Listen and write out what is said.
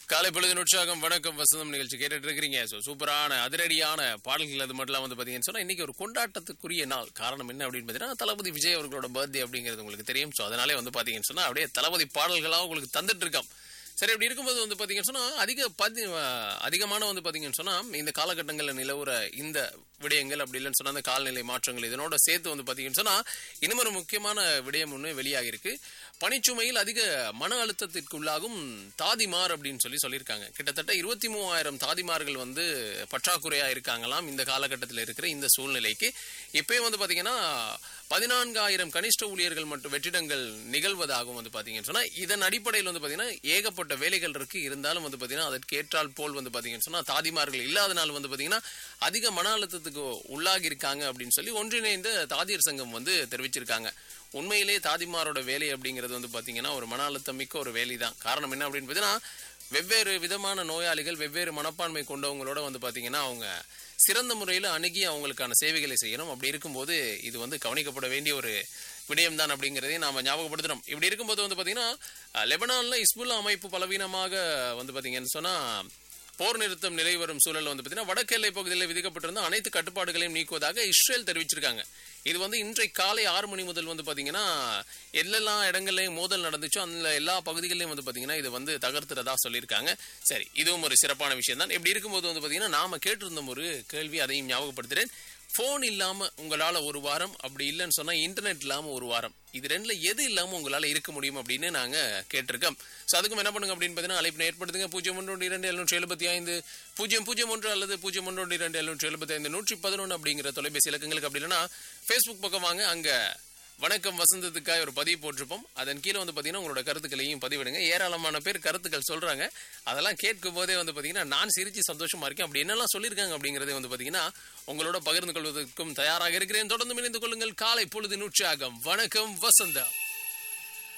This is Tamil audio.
காலை பொழுது உற்சாகம் வணக்கம் வசந்தம் நிகழ்ச்சி கேட்டுட்டு இருக்கிறீங்க ஸோ சூப்பரான அதிரடியான பாடல்கள் அது மட்டும் வந்து பார்த்தீங்கன்னு சொன்னா இன்னைக்கு ஒரு கொண்டாட்டத்துக்குரிய நாள் காரணம் என்ன அப்படின்னு பார்த்தீங்கன்னா தளபதி விஜய் அவர்களோட பர்த்டே அப்படிங்கிறது உங்களுக்கு தெரியும் ஸோ அதனாலே வந்து பார்த்தீங்கன்னு சொன்னா அப்படியே தளபதி பாடல்களாக உங்களுக்கு தந்துட்டு இருக்கோம் சரி அப்படி இருக்கும்போது வந்து பார்த்தீங்கன்னு சொன்னா அதிக பதி அதிகமான வந்து பார்த்தீங்கன்னு சொன்னா இந்த காலகட்டங்களில் நிலவுற இந்த விடயங்கள் அப்படி இல்லைன்னு சொன்னா அந்த காலநிலை மாற்றங்கள் இதனோட சேர்த்து வந்து பார்த்தீங்கன்னு சொன்னா இன்னும் ஒரு முக்கியமான விடயம் ஒன்று வெளியாகி இருக்கு பனிச்சுமையில் அதிக மன அழுத்தத்திற்கு உள்ளாகும் தாதிமார் அப்படின்னு சொல்லி சொல்லியிருக்காங்க கிட்டத்தட்ட இருபத்தி மூவாயிரம் தாதிமார்கள் வந்து பற்றாக்குறையா இருக்காங்களாம் இந்த காலகட்டத்தில் இருக்கிற இந்த சூழ்நிலைக்கு இப்பயும் வந்து பாத்தீங்கன்னா பதினான்காயிரம் கனிஷ்ட ஊழியர்கள் மற்றும் வெற்றிடங்கள் நிகழ்வதாகவும் வந்து பாத்தீங்கன்னு சொன்னா இதன் அடிப்படையில் வந்து பாத்தீங்கன்னா ஏகப்பட்ட வேலைகள் இருக்கு இருந்தாலும் வந்து பாத்தீங்கன்னா அதற்கு ஏற்றால் போல் வந்து பாத்தீங்கன்னு சொன்னா தாதிமார்கள் இல்லாதனால வந்து பாத்தீங்கன்னா அதிக மன அழுத்தத்துக்கு உள்ளாகி இருக்காங்க அப்படின்னு சொல்லி ஒன்றிணைந்த தாதியர் சங்கம் வந்து தெரிவிச்சிருக்காங்க உண்மையிலே தாதிமாரோட வேலை அப்படிங்கிறது வந்து பாத்தீங்கன்னா ஒரு மன அழுத்தம் மிக்க ஒரு வேலை தான் காரணம் என்ன அப்படின்னு பார்த்தீங்கன்னா வெவ்வேறு விதமான நோயாளிகள் வெவ்வேறு மனப்பான்மை கொண்டவங்களோட வந்து பாத்தீங்கன்னா அவங்க சிறந்த முறையில் அணுகி அவங்களுக்கான சேவைகளை செய்யணும் அப்படி இருக்கும்போது இது வந்து கவனிக்கப்பட வேண்டிய ஒரு விடயம் தான் அப்படிங்கிறதையும் நாம ஞாபகப்படுத்துறோம் இப்படி இருக்கும்போது வந்து பாத்தீங்கன்னா அஹ், லெபனான்ல இஸ்புல்லா அமைப்பு பலவீனமாக வந்து பாத்தீங்கன்னு சொன்னா போர் நிறுத்தம் நிலை வரும் சூழல் வந்து பார்த்தீங்கன்னா வடக்கு எல்லை பகுதியில் விதிக்கப்பட்டிருந்த அனைத்து கட்டுப்பாடுகளையும் நீக்குவதாக இஸ்ரேல் தெரிவிச்சிருக்காங்க இது வந்து இன்றைக்கு காலை ஆறு மணி முதல் வந்து பார்த்தீங்கன்னா எல்லா இடங்கள்லையும் மோதல் நடந்துச்சோ அந்த எல்லா பகுதிகளிலும் வந்து பார்த்தீங்கன்னா இது வந்து தகர்த்துறதா சொல்லியிருக்காங்க சரி இதுவும் ஒரு சிறப்பான விஷயம் தான் இப்படி இருக்கும்போது வந்து பார்த்தீங்கன்னா நாம கேட்டிருந்தோம் ஒரு கேள்வி அதையும் ஞாபகப்படுத்துறேன் ஃபோன் இல்லாம உங்களால ஒரு வாரம் அப்படி இல்லைன்னு சொன்னா இன்டர்நெட் இல்லாம ஒரு வாரம் இது ரெண்டுல எது இல்லாம உங்களால இருக்க முடியும் அப்படின்னு நாங்க கேட்டிருக்கோம் ஸோ அதுக்கும் என்ன பண்ணுங்க அப்படின்னு பார்த்தீங்கன்னா அழைப்பு ஏற்படுத்துங்க பூஜ்ஜியம் ஒன்று ஒன்று இரண்டு எழுநூற்றி எழுபத்தி ஐந்து பூஜ்ஜியம் பூஜ்ஜியம் ஒன்று அல்லது பூஜ்ஜியம் ஒன்று ஒன்று இரண்டு எழுநூற்றி எழுபத்தி ஐந்து நூற்றி பதினொன்று அப்படிங்கிற தொலைபேசி இலக்கங்களுக்கு அப்படி இல்லைன்னா ஃபேஸ்புக் பக்கம் வாங்க அங்க வணக்கம் வசந்தத்துக்காக ஒரு பதிவு போட்டிருப்போம் அதன் கீழே வந்து பார்த்தீங்கன்னா உங்களோட கருத்துக்களையும் பதிவிடுங்க ஏராளமான பேர் கருத்துக்கள் சொல்றாங்க அதெல்லாம் கேட்கும் போதே வந்து பார்த்தீங்கன்னா நான் சிரிச்சு சந்தோஷமா இருக்கேன் அப்படி என்னெல்லாம் சொல்லியிருக்காங்க அப்படிங்கறதை வந்து பார்த்தீங்கன்னா உங்களோட பகிர்ந்து கொள்வதற்கும் தயாராக இருக்கிறேன் தொடர்ந்து இணைந்து கொள்ளுங்கள் காலை பொழுது நூற்றாகம் வணக்கம் வசந்தம்